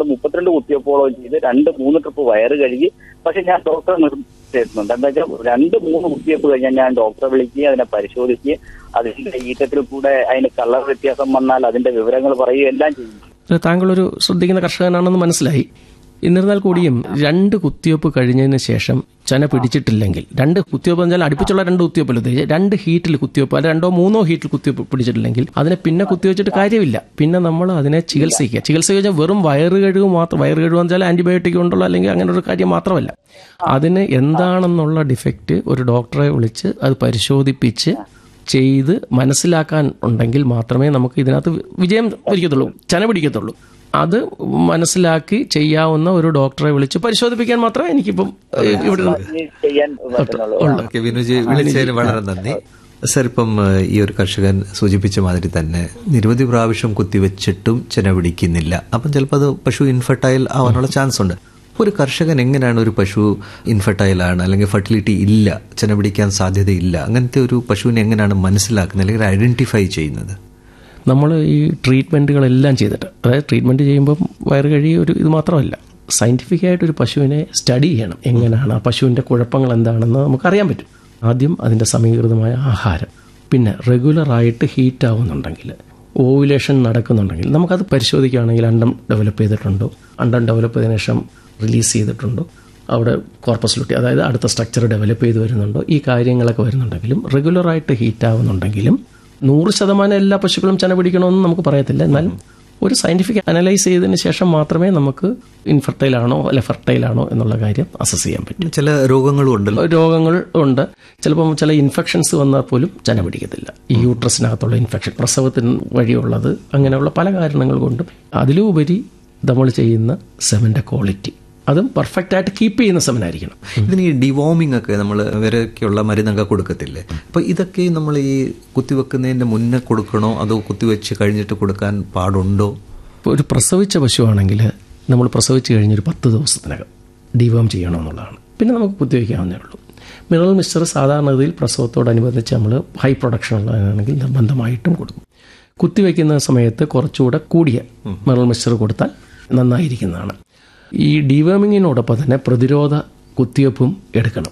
ഏതാണ്ട് മുപ്പത്തിരണ്ട് കുത്തിവെപ്പോളം ചെയ്ത് രണ്ട് മൂന്ന് ട്രിപ്പ് വയറ് കഴുകി പക്ഷെ ഞാൻ ഡോക്ടറെ നിർദ്ദേശിച്ചിട്ടുണ്ട് എന്താ വെച്ചാൽ രണ്ട് മൂന്ന് കുത്തിവെപ്പ് കഴിഞ്ഞാൽ ഞാൻ ഡോക്ടറെ വിളിക്കുകയും അതിനെ പരിശോധിക്കുകയും അതിന്റെ ഈറ്റത്തിൽ കൂടെ അതിന് കളർ വ്യത്യാസം വന്നാൽ അതിന്റെ വിവരങ്ങൾ പറയുകയും എല്ലാം ചെയ്യും താങ്കൾ ഒരു ശ്രദ്ധിക്കുന്ന കർഷകനാണെന്ന് മനസ്സിലായി എന്നിരുന്നാൽ കൂടിയും രണ്ട് കുത്തിവെപ്പ് കഴിഞ്ഞതിന് ശേഷം ചന പിടിച്ചിട്ടില്ലെങ്കിൽ രണ്ട് കുത്തിവെപ്പ് എന്ന് വെച്ചാൽ അടുപ്പിച്ചുള്ള രണ്ട് കുത്തിവെപ്പല്ല ഉദ്ദേശിച്ചത് രണ്ട് ഹീറ്റിൽ കുത്തിവെപ്പ് അല്ല രണ്ടോ മൂന്നോ ഹീറ്റിൽ കുത്തിവെപ്പ് പിടിച്ചിട്ടില്ലെങ്കിൽ അതിനെ പിന്നെ കുത്തിവെച്ചിട്ട് കാര്യമില്ല പിന്നെ നമ്മൾ അതിനെ ചികിത്സിക്കുക ചികിത്സ കഴിഞ്ഞാൽ വെറും വയറ് കഴിവ് മാത്രം വയറ് കഴിവ് എന്ന് വെച്ചാൽ ആന്റിബയോട്ടിക് കൊണ്ടുള്ള അല്ലെങ്കിൽ അങ്ങനെ ഒരു കാര്യം മാത്രമല്ല അതിന് എന്താണെന്നുള്ള ഡിഫക്റ്റ് ഒരു ഡോക്ടറെ വിളിച്ച് അത് പരിശോധിപ്പിച്ച് ചെയ്ത് മനസ്സിലാക്കാൻ ഉണ്ടെങ്കിൽ മാത്രമേ നമുക്ക് ഇതിനകത്ത് വിജയം വരിക്കത്തുള്ളൂ ചന പിടിക്കത്തുള്ളൂ അത് മനസ്സിലാക്കി ചെയ്യാവുന്ന ഒരു ഡോക്ടറെ വിളിച്ച് പരിശോധിപ്പിക്കാൻ മാത്രമേ എനിക്കിപ്പം ഏഹ്, ഇവിടെ ഇനി ചെയ്യാൻ പറ്റുന്നുള്ളൂ ഓക്കെ വിനുജി വിളിച്ചതിന് വളരെ നന്ദി സർ ഇപ്പം ഏഹ്, ഈ ഒരു കർഷകൻ സൂചിപ്പിച്ച മാതിരി തന്നെ നിരവധി പ്രാവശ്യം കുത്തിവെച്ചിട്ടും ചെന പിടിക്കുന്നില്ല അപ്പം ചിലപ്പോൾ അത് പശു ഇൻഫെർട്ടൈൽ ആവാനുള്ള ചാൻസ് ഉണ്ട് ഒരു കർഷകൻ എങ്ങനെയാണ് ഒരു പശു ഇൻഫെർട്ടൈൽ ആണ് അല്ലെങ്കിൽ ഫെർട്ടിലിറ്റി ഇല്ല ചെന പിടിക്കാൻ സാധ്യതയില്ല അങ്ങനത്തെ ഒരു പശുവിനെ എങ്ങനെയാണ് മനസ്സിലാക്കുന്നത് അല്ലെങ്കിൽ ഐഡന്റിഫൈ ചെയ്യുന്നത് നമ്മൾ ഈ ട്രീറ്റ്മെൻറ്റുകളെല്ലാം ചെയ്തിട്ട് അതായത് ട്രീറ്റ്മെൻറ്റ് ചെയ്യുമ്പം വയറ് കഴി ഒരു ഇത് മാത്രമല്ല സയൻറ്റിഫിക് ആയിട്ട് ഒരു പശുവിനെ സ്റ്റഡി ചെയ്യണം എങ്ങനെയാണ് ആ പശുവിൻ്റെ കുഴപ്പങ്ങൾ എന്താണെന്ന് നമുക്കറിയാൻ പറ്റും ആദ്യം അതിൻ്റെ സമീകൃതമായ ആഹാരം പിന്നെ റെഗുലറായിട്ട് ഹീറ്റ് ആവുന്നുണ്ടെങ്കിൽ ഓവുലേഷൻ നടക്കുന്നുണ്ടെങ്കിൽ നമുക്കത് പരിശോധിക്കുകയാണെങ്കിൽ അണ്ടം ഡെവലപ്പ് ചെയ്തിട്ടുണ്ടോ അണ്ടം ഡെവലപ്പ് ചെയ്തതിനു ശേഷം റിലീസ് ചെയ്തിട്ടുണ്ടോ അവിടെ കോർപ്പസ് ലുട്ടി അതായത് അടുത്ത സ്ട്രക്ചർ ഡെവലപ്പ് ചെയ്ത് വരുന്നുണ്ടോ ഈ കാര്യങ്ങളൊക്കെ വരുന്നുണ്ടെങ്കിലും റെഗുലറായിട്ട് ഹീറ്റ് ആവുന്നുണ്ടെങ്കിലും നൂറ് ശതമാനം എല്ലാ പശുക്കളും ചന പിടിക്കണമെന്ന് നമുക്ക് പറയത്തില്ല എന്നാൽ ഒരു സയന്റിഫിക് അനലൈസ് ചെയ്തതിന് ശേഷം മാത്രമേ നമുക്ക് ഇൻഫെർട്ടൈൽ ആണോ അല്ലെ ഫെർട്ടൈൽ ആണോ എന്നുള്ള കാര്യം അസസ് ചെയ്യാൻ പറ്റും ചില രോഗങ്ങളും ഉണ്ടല്ലോ രോഗങ്ങൾ ഉണ്ട് ചിലപ്പം ചില ഇൻഫെക്ഷൻസ് വന്നാൽ പോലും ചന പിടിക്കത്തില്ല ഈ യൂട്രസിനകത്തുള്ള ഇൻഫെക്ഷൻ പ്രസവത്തിന് വഴിയുള്ളത് അങ്ങനെയുള്ള പല കാരണങ്ങൾ കൊണ്ടും അതിലുപരി നമ്മൾ ചെയ്യുന്ന സെമന്റെ ക്വാളിറ്റി അതും പെർഫെക്റ്റ് ആയിട്ട് കീപ്പ് ചെയ്യുന്ന സെമനായിരിക്കണം ഇതിന് ഈ ഡിവോമിംഗ് ഒക്കെ നമ്മൾ ഇവരൊക്കെയുള്ള മരുന്നൊക്കെ കൊടുക്കത്തില്ലേ അപ്പൊ ഇതൊക്കെ നമ്മൾ ഈ കുത്തിവെക്കുന്നതിന്റെ മുന്നേ കൊടുക്കണോ അതോ കുത്തിവെച്ച് കഴിഞ്ഞിട്ട് കൊടുക്കാൻ പാടുണ്ടോ ഇപ്പോൾ ഒരു പ്രസവിച്ച പശുവാണെങ്കിൽ നമ്മൾ പ്രസവിച്ച് കഴിഞ്ഞൊരു പത്ത് ദിവസത്തിനകം ഡിവേം ചെയ്യണമെന്നുള്ളതാണ് പിന്നെ നമുക്ക് കുത്തിവെക്കാവുന്നേ ഉള്ളൂ മിനറൽ മിക്സ്ചർ സാധാരണഗതിയിൽ പ്രസവത്തോടനുബന്ധിച്ച് നമ്മൾ ഹൈ പ്രൊഡക്ഷൻ ഉള്ളതാണെങ്കിൽ നിർബന്ധമായിട്ടും കൊടുക്കും കുത്തിവെക്കുന്ന സമയത്ത് കുറച്ചുകൂടെ കൂടിയ മിനറൽ മിക്സ്ചർ കൊടുത്താൽ നന്നായിരിക്കുന്നതാണ് ഈ ഡിവേമിങ്ങിനോടൊപ്പം തന്നെ പ്രതിരോധ കുത്തിവെപ്പും എടുക്കണം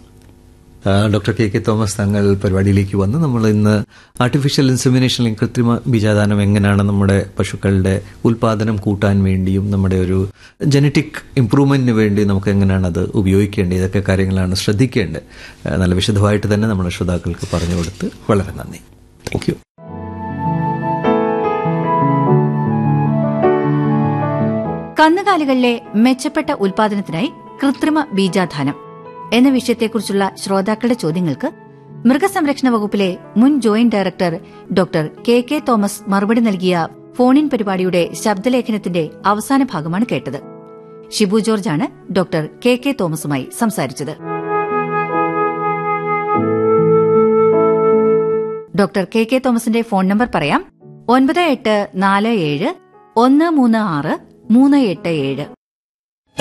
ആ, ഡോക്ടർ കെ കെ തോമസ് തങ്ങൾ പരിപാടിയിലേക്ക് വന്ന് നമ്മൾ ഇന്ന് ആർട്ടിഫിഷ്യൽ ഇൻസെമിനേഷൻ അല്ലെങ്കിൽ കൃത്രിമ ബീജാദാനം എങ്ങനെയാണ് നമ്മുടെ പശുക്കളുടെ ഉൽപാദനം കൂട്ടാൻ വേണ്ടിയും നമ്മുടെ ഒരു ജനറ്റിക് ഇംപ്രൂവ്മെന്റിന് വേണ്ടി നമുക്ക് എങ്ങനെയാണ് അത് ഉപയോഗിക്കേണ്ടത് ഇതൊക്കെ കാര്യങ്ങളാണ് ശ്രദ്ധിക്കേണ്ടത് ആ, നല്ല വിശദമായിട്ട് തന്നെ നമ്മുടെ ശ്രോതാക്കൾക്ക് പറഞ്ഞു കൊടുത്ത് വളരെ നന്ദി താങ്ക് യു കന്നുകാലികളിലെ മെച്ചപ്പെട്ട ഉൽപാദനത്തിനായി കൃത്രിമ ബീജാധാനം എന്ന വിഷയത്തെക്കുറിച്ചുള്ള ശ്രോതാക്കളുടെ ചോദ്യങ്ങൾക്ക് മൃഗസംരക്ഷണ വകുപ്പിലെ മുൻ joint director doctor K K Thomas മറുപടി നൽകിയ ഫോണിൻ പരിപാടിയുടെ ശബ്ദലേഖനത്തിന്റെ അവസാന ഭാഗമാണ് കേട്ടത് ഷിബു ജോർജാണ് ഡോക്ടർ കെ കെ തോമസുമായി സംസാരിച്ചത് ഡോക്ടർ കെ കെ തോമസിന്റെ ഫോൺ നമ്പർ പറയാം ഒൻപത് എട്ട് നാല് ഏഴ് ഒന്ന് മൂന്ന് ആറ് മൂന്ന് എട്ട് ഏഴ്